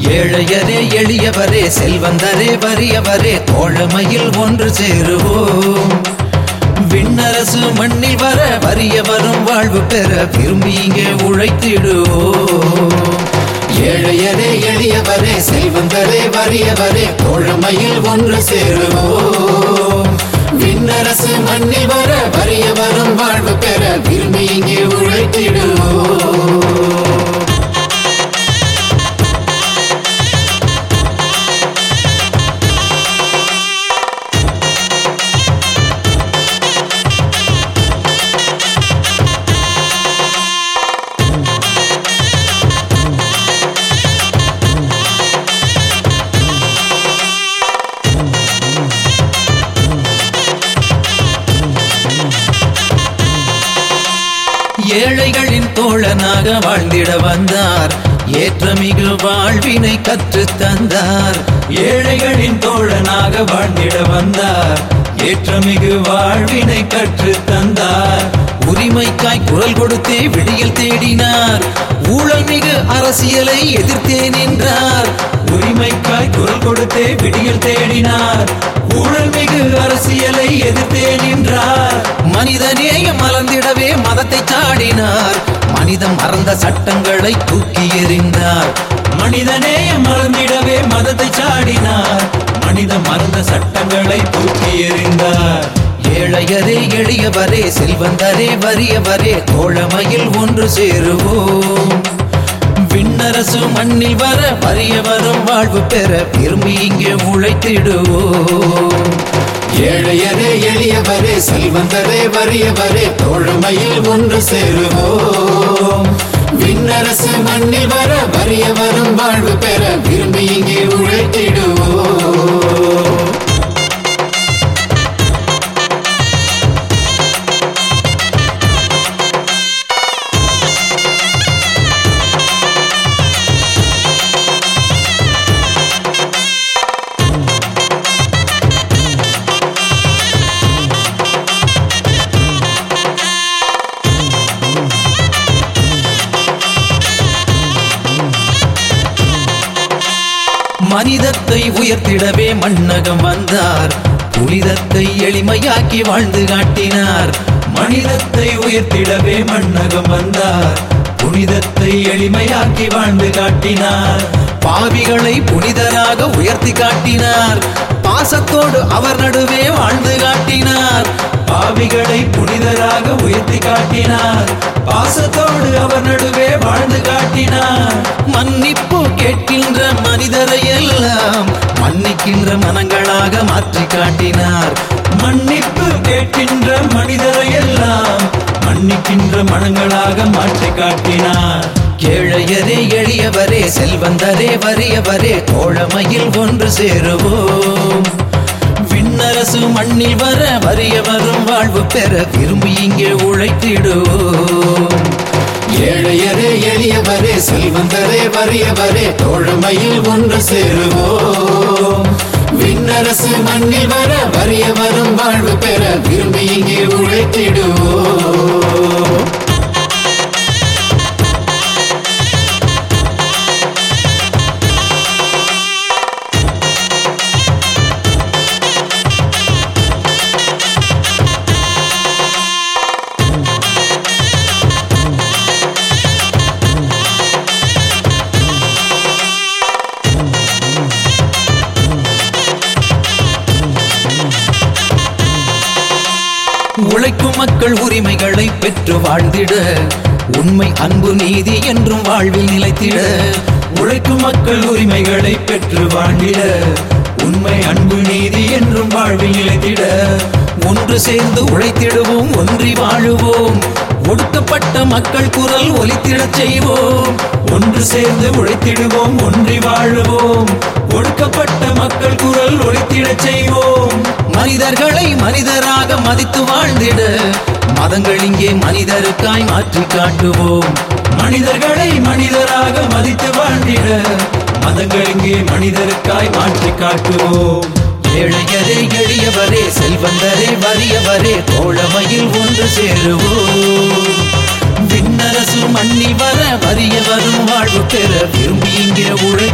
ஏழையரே எளியவரே செல்வந்தரே வறியவரே தோழமையில் ஒன்று சேருவோம் விண்ணரசு மண்ணில் வர வறியவரும் வாழ்வு பெற விரும்பி இங்கே உழைத்திடுவோம் ஏழையரே எளியவரே செல்வந்தரே வறியவரே தோழமையில் ஒன்று சேருவோம் விண்ணரசு மண்ணில் வர வறியவரும் வாழ்வு பெற விரும்பி இங்கே உழைத்திடுவோம் ஏழைகளின் தோழனாக வாழ்ந்திட வந்தார் ஏற்றமிகு வாழ்வினை கற்றுத் தந்தார் ஏழைகளின் தோழனாக வாழ்ந்திட வந்தார் ஏற்றமிகு வாழ்வினை கற்றுத் தந்தார் உரிமைக்காய் குரல் கொடுத்தே விடியல் தேடினார் ஊழல் மிகு அரசியலை எதிர்த்தே நின்றார் உரிமைக்காய் குரல் கொடுத்தே விடியல் தேடினார் ஊழல் மிகு அரசியலை எதிர்த்தே நின்றார் மனிதநேயம் மலர்ந்திடவே மதத்தை சாடினார் மனிதம் மறந்த சட்டங்களை தூக்கி எறிந்தார் மனிதநேயம் மறந்திடவே மதத்தை சாடினார் மனிதம் மறந்த சட்டங்களை தூக்கி எறிந்தார் ஏழையரே எளியவரே செல்வந்தரே வறியவரே தோழமையில் ஒன்று சேருவோம் விண்ணரசு மண்ணில் வர வறியவரும் வாழ்வு பெற விரும்பி இங்கே உழைத்திடுவோம் ஏழையரே எளியவரே செல்வந்தரே வறியவரே தோழமையில் ஒன்று சேருவோம் விண்ணரசு மண்ணில் வர வறியவரும் வாழ்வு பெற விரும்பி இங்கே உழைத்திடுவோம் மனிதத்தை உயர்த்திடவே மன்னகம் வந்தார் புனிதத்தை எளிமையாக்கி வாழ்ந்து காட்டினார் மனிதத்தை உயர்த்திடவே மன்னகம் வந்தார் புனிதத்தை எளிமையாக்கி வாழ்ந்து காட்டினார் பாவிகளை புனிதராக உயர்த்தி காட்டினார் பாசத்தோடு அவர் நடுவே வாழ்ந்து காட்டினார் பாவிகளை புனிதராக உயர்த்தி காட்டினார் பாசத்தோடு அவர் நடுவே வாழ்ந்து காட்டினார் மன்னிப்பு கேட்கின்ற மனிதரை எல்லாம் மன்னிக்கின்ற மனங்களாக மாற்றி காட்டினார் மன்னிப்பு கேட்கின்ற மனிதரை எல்லாம் மன்னிக்கின்ற மனங்களாக மாற்றி காட்டினார் ஏழையரே எளியவரே செல்வந்தரே வறியவரே தோழமையில் ஒன்று சேருவோம் விண்ணரசு மண்ணில் வர வறியவரும் வாழ்வு பெற விரும்பி இங்கே உழைத்திடுவோம் ஏழையரே எளியவரே செல்வந்தரே வறியவரே தோழமையில் ஒன்று சேருவோம் விண்ணரசு மண்ணில் வர வறியவரும் வாழ்வு பெற விரும்பி இங்கே உழைத்திடுவோம் உழைக்கும் மக்கள் உரிமைகளை பெற்று வாழ்ந்திட உண்மை அன்பு நீதி என்றும் வாழ்வில் நிலைத்திட உழைக்கும் மக்கள் உரிமைகளை பெற்று வாழ்ந்திட உண்மை அன்பு நீதி என்றும் வாழ்வில் நிலைத்திட ஒன்று சேர்ந்து உழைத்திடுவோம் ஒன்றி வாழுவோம் ஒடுக்கப்பட்ட மக்கள் குரல் ஒலித்திடச் செய்வோம் ஒன்று சேர்ந்து உழைத்திடுவோம் ஒன்றி வாழுவோம் ஒடுக்கப்பட்ட மக்கள் குரல் ஒலித்திடச் செய்வோம் மனிதர்களை மனிதராக மதித்து வாழ்ந்திட மதங்கள் இங்கே மனிதருக்காய் மாற்றி காட்டுவோம் மனிதர்களை மனிதராக மதித்து வாழ்ந்திட மதங்கள் இங்கே மனிதருக்காய் மாற்றி காட்டுவோம் ஏழையரே எளியவரே செல்வந்தரே வறியவரே தோழமையில் ஒன்று சேருவோம் விண்ணரசு மண்ணில் வர வறியவரும் வாழ்வு பெற விரும்பி இங்கே உழை